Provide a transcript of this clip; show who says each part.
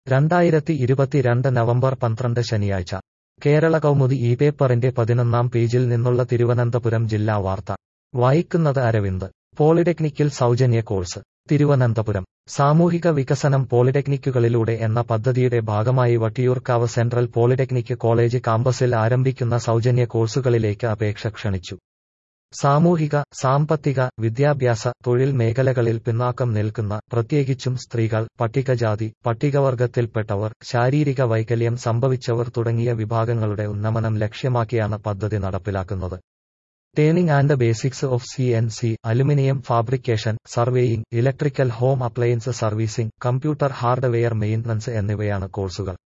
Speaker 1: രണ്ടായിരത്തി ഇരുപത്തിരണ്ട് നവംബർ പന്ത്രണ്ട് ശനിയാഴ്ച കേരള കൗമുദി ഈ പേപ്പറിന്റെ പതിനൊന്നാം പേജിൽ നിന്നുള്ള തിരുവനന്തപുരം ജില്ലാ വാർത്ത വായിക്കുന്നത് അരവിന്ദ് പോളിടെക്നിക്കിൽ സൗജന്യ കോഴ്സ് തിരുവനന്തപുരം സാമൂഹിക വികസനം പോളിടെക്നിക്കുകളിലൂടെ എന്ന പദ്ധതിയുടെ ഭാഗമായി വട്ടിയൂർക്കാവ് സെൻട്രൽ പോളിടെക്നിക് കോളേജ് കാമ്പസിൽ ആരംഭിക്കുന്ന സൗജന്യ കോഴ്സുകളിലേക്ക് അപേക്ഷ ക്ഷണിച്ചു സാമൂഹിക സാമ്പത്തിക വിദ്യാഭ്യാസ തൊഴിൽ മേഖലകളിൽ പിന്നാക്കം നിൽക്കുന്ന പ്രത്യേകിച്ചും സ്ത്രീകൾ പട്ടികജാതി പട്ടികവർഗത്തിൽപ്പെട്ടവർ ശാരീരിക വൈകല്യം സംഭവിച്ചവർ തുടങ്ങിയ വിഭാഗങ്ങളുടെ ഉന്നമനം ലക്ഷ്യമാക്കിയാണ് പദ്ധതി നടപ്പിലാക്കുന്നത് turning and basics of C N C aluminium fabrication surveying electrical home appliance servicing computer hardware maintenance എന്നിവയാണ് കോഴ്സുകൾ